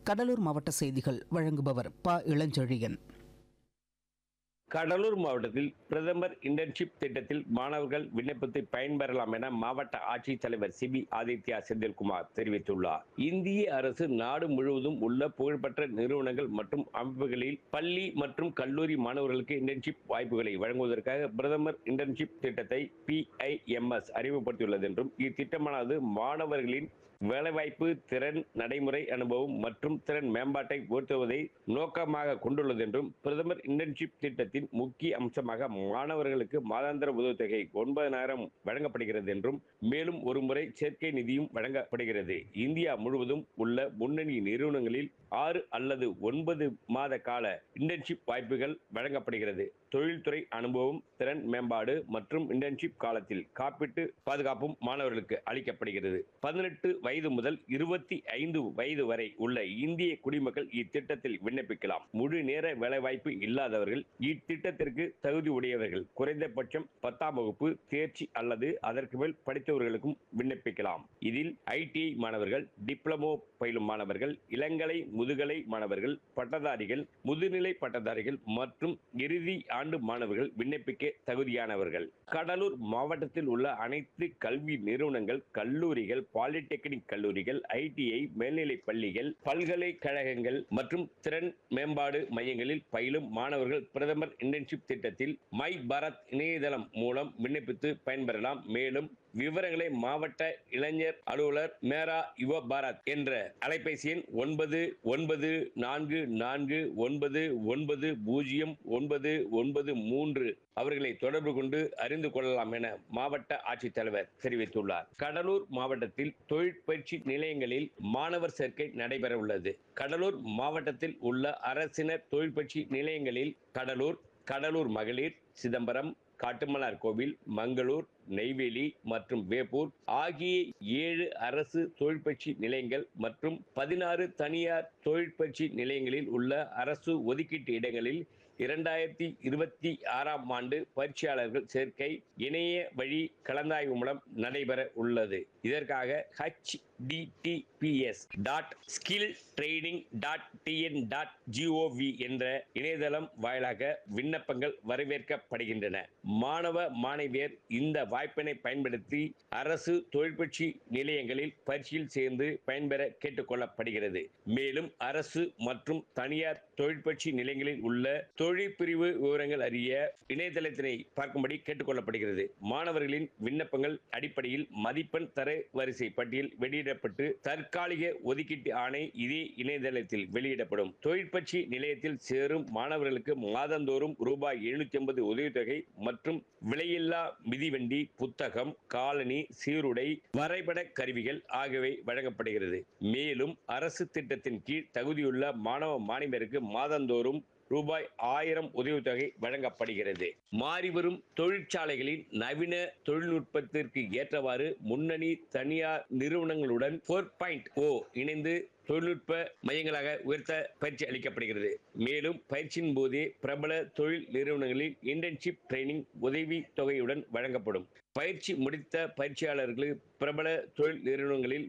கடலூர் மாவட்ட செய்திகள் வழங்குபவர் ப இளஞ்செழியன் கடலூர் மாவட்டத்தில் பிரதமர் இன்டர்ன்ஷிப் திட்டத்தில் மாணவர்கள் விண்ணப்பித்து பயன்பெறலாம் என மாவட்ட ஆட்சித்தலைவர் சிபி ஆதித்யா செந்தில்குமார் தெரிவித்துள்ளார் இந்திய அரசு நாடு முழுவதும் உள்ள புகழ்பெற்ற நிறுவனங்கள் மற்றும் அமைப்புகளில் பள்ளி மற்றும் கல்லூரி மாணவர்களுக்கு இன்டர்ன்ஷிப் வாய்ப்புகளை வழங்குவதற்காக பிரதமர் இன்டர்ன்ஷிப் திட்டத்தை பிஐஎம்எஸ் அறிமுகப்படுத்தியுள்ளது என்றும் இத்திட்டமானது மாணவர்களின் வேலைவாய்ப்பு திறன் நடைமுறை அனுபவம் மற்றும் திறன் மேம்பாட்டை உயர்த்துவதை நோக்கமாக கொண்டுள்ளது என்றும் பிரதமர் இன்டர்ன்ஷிப் திட்டத்தின் முக்கிய அம்சமாக மாணவர்களுக்கு மாதாந்திர உதவித்தொகை ஒன்பதனாயிரம் வழங்கப்படுகிறது என்றும் மேலும் ஒரு முறை சேர்க்கை நிதியும் வழங்கப்படுகிறது இந்தியா முழுவதும் உள்ள முன்னணி நிறுவனங்களில் ஆறு அல்லது ஒன்பது மாத கால இன்டர்ன்ஷிப் வாய்ப்புகள் வழங்கப்படுகிறது தொழில்துறை அனுபவம் திறன் மேம்பாடு மற்றும் இன்டர்ன்ஷிப் காலத்தில் காப்பீட்டு பாதுகாப்பும் மாணவர்களுக்கு அளிக்கப்படுகிறது பதினெட்டு வயது முதல் இருபத்தி ஐந்து வயது வரை உள்ள இந்திய குடிமக்கள் இத்திட்டத்தில் விண்ணப்பிக்கலாம் முழு நேர வேலைவாய்ப்பு இல்லாதவர்கள் இத்திட்டத்திற்கு தகுதி உடையவர்கள் குறைந்தபட்சம் பத்தாம் வகுப்பு தேர்ச்சி அல்லது அதற்கு மேல் படித்தவர்களுக்கும் விண்ணப்பிக்கலாம் இதில் ஐடிஐ மாணவர்கள் டிப்ளமோ பயிலும் மாணவர்கள் இளங்கலை முதுகலை மாணவர்கள் பட்டதாரிகள் முதுநிலை பட்டதாரிகள் மற்றும் இறுதி ஆண்டு மாணவர்கள் விண்ணப்பிக்க தகுதியானவர்கள் கடலூர் மாவட்டத்தில் உள்ள அனைத்து கல்வி நிறுவனங்கள் கல்லூரிகள் பாலிடெக்னிக் கல்லூரிகள் ஐடிஐ மேல்நிலைப் பள்ளிகள் பல்கலைக்கழகங்கள் மற்றும் திறன் மேம்பாடு மையங்களில் பயிலும் மாணவர்கள் பிரதமர் இன்டர்ன்ஷிப் திட்டத்தில் மை பாரத் இணையதளம் மூலம் விண்ணப்பித்து பயன்பெறலாம் மேலும் விவரங்களை மாவட்ட இளைஞர் அலுவலர் மேரா யுவ பாரத் என்ற அலைபேசி எண் ஒன்பது ஒன்பது நான்கு நான்கு ஒன்பது ஒன்பது பூஜ்ஜியம் ஒன்பது ஒன்பது மூன்று அவர்களை தொடர்பு கொண்டு அறிந்து கொள்ளலாம் என மாவட்ட ஆட்சித்தலைவர் தெரிவித்துள்ளார் கடலூர் மாவட்டத்தில் தொழிற்பயிற்சி நிலையங்களில் மாணவர் சேர்க்கை நடைபெற உள்ளது கடலூர் மாவட்டத்தில் உள்ள அரசினர் தொழிற்பயிற்சி நிலையங்களில் கடலூர் கடலூர் மகளிர் சிதம்பரம் காட்டுமன்னார் கோவில் மங்களூர் நெய்வேலி மற்றும் வேப்பூர் ஆகிய ஏழு அரசு தொழிற்பயிற்சி நிலையங்கள் மற்றும் பதினாறு தனியார் தொழிற்பயிற்சி நிலையங்களில் உள்ள அரசு ஒதுக்கீட்டு இடங்களில் இரண்டாயிரத்தி இருபத்தி ஆறாம் ஆண்டு பயிற்சியாளர்கள் சேர்க்கை இணைய வழி கலந்தாய்வு மூலம் நடைபெற உள்ளது இதற்காக H TTPS dot skill training dot TN dot GOV என்ற இணையதளம் வாயிலாக விண்ணப்பங்கள் வரவேற்கப்படுகின்றன மாணவ மாணவியர் இந்த வாய்ப்பினை பயன்படுத்தி அரசு தொழிற்பயிற்சி நிலையங்களில் பயிற்சியில் சேர்ந்து பயன்பெற கேட்டுக்கொள்ளப்படுகிறது மேலும் அரசு மற்றும் தனியார் தொழிற்பயிற்சி நிலையங்களில் உள்ள தொழிற்பிரிவு விவரங்கள் அறிய இணையதளத்தினை பார்க்கும்படி கேட்டுக்கொள்ளப்படுகிறது மாணவர்களின் விண்ணப்பங்கள் அடிப்படையில் மதிப்பெண் தர வரிசை பட்டியல் வெளியிடப்பட்டு தற்காலிக ஒதுக்கீட்டு ஆணை இதே இணையதளத்தில் வெளியிடப்படும் தொழிற்பயிற்சி நிலையத்தில் சேரும் மாணவர்களுக்கு மாதந்தோறும் ரூபாய் எழுநூத்தி ஐம்பது உதவித்தொகை மற்றும் விலையில்லா மிதிவண்டி புத்தகம் காலனி சீருடை வரைபட கருவிகள் ஆகியவை வழங்கப்படுகிறது மேலும் அரசு திட்டத்தின் கீழ் தகுதியுள்ள மாணவ மாணவியருக்கு மாதந்தோறும் ரூபாய் ஆயிரம் உதவித்தொகை வழங்கப்படுகிறது மாறிவரும் தொழிற்சாலைகளின் நவீன தொழில்நுட்பத்திற்கு ஏற்றவாறு முன்னணி தனியார் நிறுவனங்களுடன் போர் பாயிண்ட் ஓ இணைந்து தொழில்நுட்ப மையங்களாக உயர்த்த பயிற்சி அளிக்கப்படுகிறது மேலும் பயிற்சியின் போதே பிரபல தொழில் நிறுவனங்களில் இன்டர்ன்ஷிப் ட்ரைனிங் உதவி தொகையுடன் வழங்கப்படும் பயிற்சி முடித்த பயிற்சியாளர்களுக்கு பிரபல தொழில் நிறுவனங்களில்